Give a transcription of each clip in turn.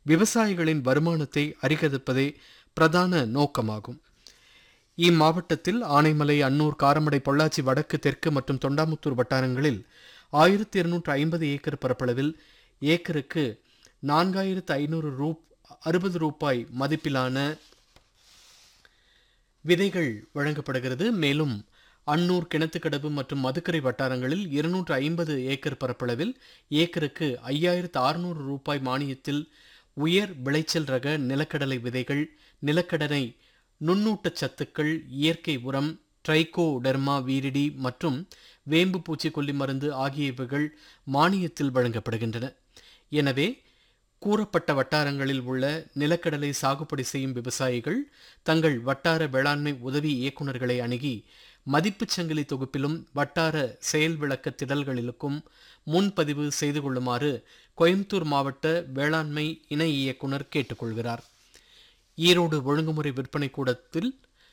விவசாயிகளின் வருமானத்தை அதிகரிப்பதே பிரதான நோக்கமாகும் இம்மாவட்டத்தில் ஆனைமலை அன்னூர் காரமடை பொள்ளாச்சி வடக்கு தெற்கு மற்றும் தொண்டாமுத்தூர் வட்டாரங்களில் ஆயிரத்தி இருநூற்று ஐம்பது ஏக்கர் பரப்பளவில் ஏக்கருக்கு நான்காயிரத்து ஐநூறு ரூப் அறுபது ரூபாய் மதிப்பிலான விதைகள் வழங்கப்படுகிறது மேலும் அன்னூர் கிணத்துக்கடவு மற்றும் மதுக்கரை வட்டாரங்களில் இருநூற்று ஐம்பது ஏக்கர் பரப்பளவில் ஏக்கருக்கு ஐயாயிரத்து அறுநூறு ரூபாய் மானியத்தில் உயர் விளைச்சல் ரக நிலக்கடலை விதைகள் நிலக்கடலை நுண்ணூட்டச் சத்துக்கள் இயற்கை உரம் ட்ரைகோடெர்மா வீரிடி மற்றும் வேம்பு பூச்சிக்கொல்லி மருந்து ஆகியவைகள் மானியத்தில் வழங்கப்படுகின்றன எனவே கூறப்பட்ட வட்டாரங்களில் உள்ள நிலக்கடலை சாகுபடி செய்யும் விவசாயிகள் தங்கள் வட்டார வேளாண்மை உதவி இயக்குநர்களை அணுகி மதிப்புச் சங்கிலி தொகுப்பிலும் வட்டார செயல் விளக்க திடல்களிலுக்கும் முன்பதிவு செய்து கொள்ளுமாறு கோயம்புத்தூர் மாவட்ட வேளாண்மை இணை இயக்குனர் கேட்டுக்கொள்கிறார் ஈரோடு ஒழுங்குமுறை விற்பனை கூடத்தில்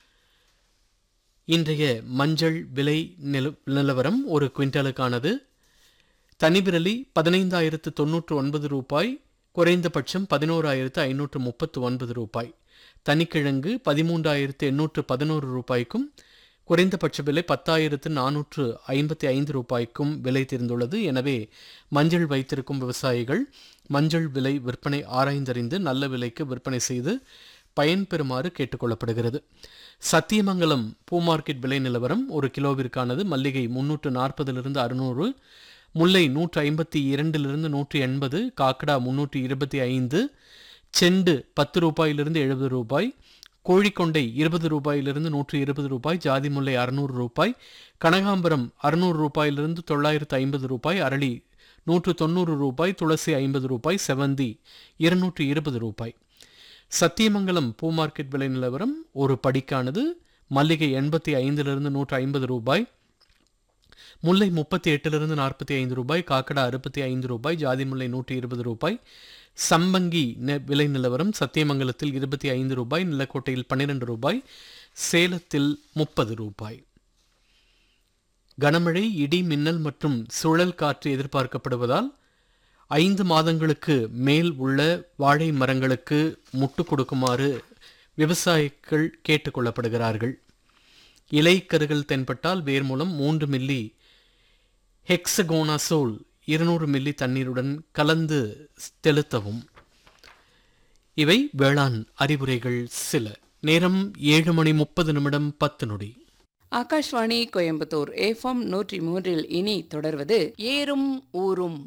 இன்றைய மஞ்சள் விலை நில நிலவரம் ஒரு குவிண்டாலுக்கானது தனிவிரலி பதினைந்தாயிரத்து தொன்னூற்று ஒன்பது ரூபாய் குறைந்தபட்சம் பதினோராயிரத்து ஐநூற்று முப்பத்து ஒன்பது ரூபாய் தனிக்கிழங்கு பதிமூன்றாயிரத்து எண்ணூற்று பதினோரு ரூபாய்க்கும் குறைந்தபட்ச விலை பத்தாயிரத்து நானூற்று ஐம்பத்தி ஐந்து ரூபாய்க்கும் விலை தெரிந்துள்ளது எனவே மஞ்சள் வைத்திருக்கும் விவசாயிகள் மஞ்சள் விலை விற்பனை ஆராய்ந்தறிந்து நல்ல விலைக்கு விற்பனை செய்து பயன்பெறுமாறு கேட்டுக்கொள்ளப்படுகிறது சத்தியமங்கலம் பூ மார்க்கெட் விலை நிலவரம் ஒரு கிலோவிற்கானது மல்லிகை முன்னூற்று நாற்பதிலிருந்து அறுநூறு முல்லை நூற்று ஐம்பத்தி இரண்டிலிருந்து நூற்றி எண்பது காக்கடா முன்னூற்றி இருபத்தி ஐந்து செண்டு பத்து ரூபாயிலிருந்து எழுபது ரூபாய் கோழிக்கொண்டை இருபது ரூபாயிலிருந்து நூற்றி இருபது ரூபாய் ஜாதி முல்லை அறுநூறு ரூபாய் கனகாம்பரம் அறுநூறு ரூபாயிலிருந்து தொள்ளாயிரத்து ஐம்பது ரூபாய் அரளி நூற்று தொண்ணூறு ரூபாய் துளசி ஐம்பது ரூபாய் செவந்தி இருநூற்று இருபது ரூபாய் சத்தியமங்கலம் பூ மார்க்கெட் விலை நிலவரம் ஒரு படிக்கானது மல்லிகை எண்பத்தி ஐந்திலிருந்து நூற்று ஐம்பது ரூபாய் முல்லை முப்பத்தி எட்டிலிருந்து நாற்பத்தி ஐந்து ரூபாய் காக்கடா அறுபத்தி ஐந்து ரூபாய் ஜாதி முல்லை நூற்றி இருபது ரூபாய் சம்பங்கி நெ- விலை நிலவரம் சத்தியமங்கலத்தில் இருபத்தி ஐந்து ரூபாய் நிலக்கோட்டையில் பன்னிரண்டு ரூபாய் சேலத்தில் முப்பது ரூபாய் கனமழை இடி மின்னல் மற்றும் சுழல் காற்று எதிர்பார்க்கப்படுவதால் ஐந்து மாதங்களுக்கு மேல் உள்ள வாழை மரங்களுக்கு முட்டு கொடுக்குமாறு விவசாயிகள் கேட்டுக்கொள்ளப்படுகிறார்கள் இலைக்கருகள் தென்பட்டால் வேர் மூலம் மூன்று மில்லி ஹெக்ஸகோனாசோல் இருநூறு மில்லி தண்ணீருடன் கலந்து தெளித்தவும் இவை வேளாண் அறிவுரைகள் சில நேரம் ஏழு மணி முப்பது நிமிடம் பத்து நொடி ஆகாஷ்வாணி கோயம்புத்தூர் ஏஃபம் நூற்றி மூன்றில் இனி தொடர்வது ஏறும் ஊரும்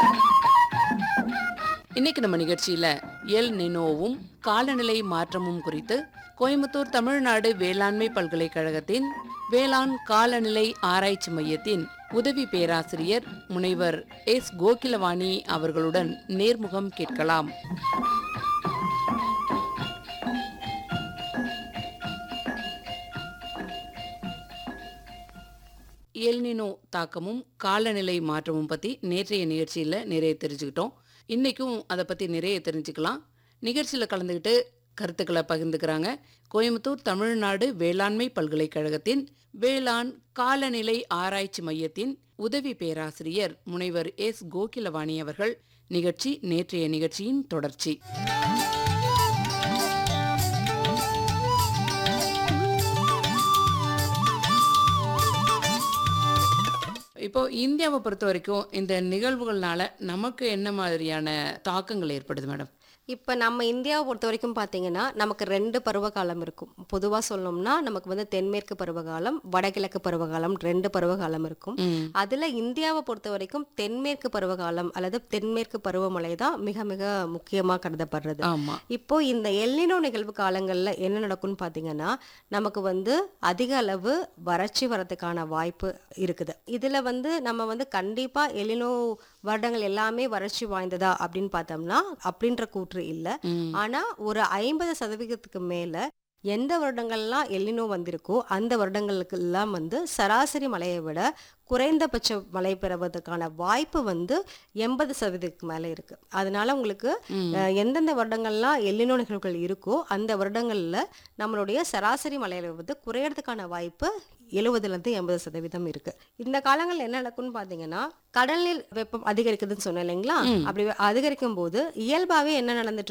இன்னைக்கு நம்ம நிகழ்ச்சியில எல் நினோவும் காலநிலை மாற்றமும் குறித்து கோயம்புத்தூர் தமிழ்நாடு வேளாண்மை பல்கலைக்கழகத்தின் வேளாண் காலநிலை ஆராய்ச்சி மையத்தின் உதவி பேராசிரியர் முனைவர் எஸ் கோகிலவாணி அவர்களுடன் நேர்முகம் கேட்கலாம் எல்னினோ தாக்கமும் காலநிலை மாற்றமும் பற்றி நேற்றைய நிகழ்ச்சியில் நிறைய தெரிஞ்சுக்கிட்டோம் இன்றைக்கும் அதை பற்றி நிறைய தெரிஞ்சுக்கலாம் நிகழ்ச்சியில் கலந்துக்கிட்டு கருத்துக்களை பகிர்ந்துக்கிறாங்க கோயம்புத்தூர் தமிழ்நாடு வேளாண்மை பல்கலைக்கழகத்தின் வேளாண் காலநிலை ஆராய்ச்சி மையத்தின் உதவி பேராசிரியர் முனைவர் எஸ் கோகிலவாணி அவர்கள் நிகழ்ச்சி நேற்றைய நிகழ்ச்சியின் தொடர்ச்சி இப்போ இந்தியாவை பொறுத்த வரைக்கும் இந்த நிகழ்வுகள்னால நமக்கு என்ன மாதிரியான தாக்கங்கள் ஏற்படுது மேடம் இப்போ நம்ம இந்தியாவை பொறுத்த வரைக்கும் பார்த்தீங்கன்னா நமக்கு ரெண்டு பருவகாலம் இருக்கும் பொதுவாக சொல்லணும்னா நமக்கு வந்து தென்மேற்கு பருவகாலம் வடகிழக்கு பருவகாலம் ரெண்டு பருவகாலம் இருக்கும் ம். அதில் இந்தியாவை பொறுத்த வரைக்கும் தென்மேற்கு பருவகாலம் அல்லது தென்மேற்கு பருவமழை தான் மிக மிக முக்கியமாக கருதப்படுறது ஆமா இப்போ இந்த எல்னினோ நிகழ்வு காலங்களில் என்ன நடக்கும்னு பார்த்தீங்கன்னா நமக்கு வந்து அதிக அளவு வறட்சி வரதுக்கான வாய்ப்பு இருக்குது இதில் வந்து நம்ம வந்து கண்டிப்பாக எல்லினோ வருடங்கள் எல்லாமே வறட்சி வாய்ந்ததா அப்படின்னு பார்த்தோம்னா அப்படின்ற கூற்று இல்லை ம். ஆனால் ஒரு ஐம்பது சதவீதத்துக்கு மேலே எந்த வருடங்கள்லாம் எல்லினோ வந்திருக்கோ அந்த வருடங்களுக்கெல்லாம் வந்து சராசரி மழையை விட குறைந்தபட்ச மழை பெறுவதற்கான வாய்ப்பு வந்து எண்பது சதவீதத்துக்கு மேலே இருக்கு அதனால உங்களுக்கு அஹ், எந்தெந்த வருடங்கள்லாம் எல்லினோ நிகழ்வுகள் இருக்கோ அந்த வருடங்களில் நம்மளுடைய சராசரி மழையில வந்து குறையறதுக்கான வாய்ப்பு எழுபதுலேருந்து எண்பது சதவீதம் இருக்கு இந்த காலங்களில் என்ன நடக்கும்னு பார்த்தீங்கன்னா கடல் நீர் வெப்பம் அதிகரிக்குதுன்னு சொன்னேன் இல்லைங்களா அப்படி அதிகரிக்கும் போது இயல்பாகவே என்ன நடந்துட்டு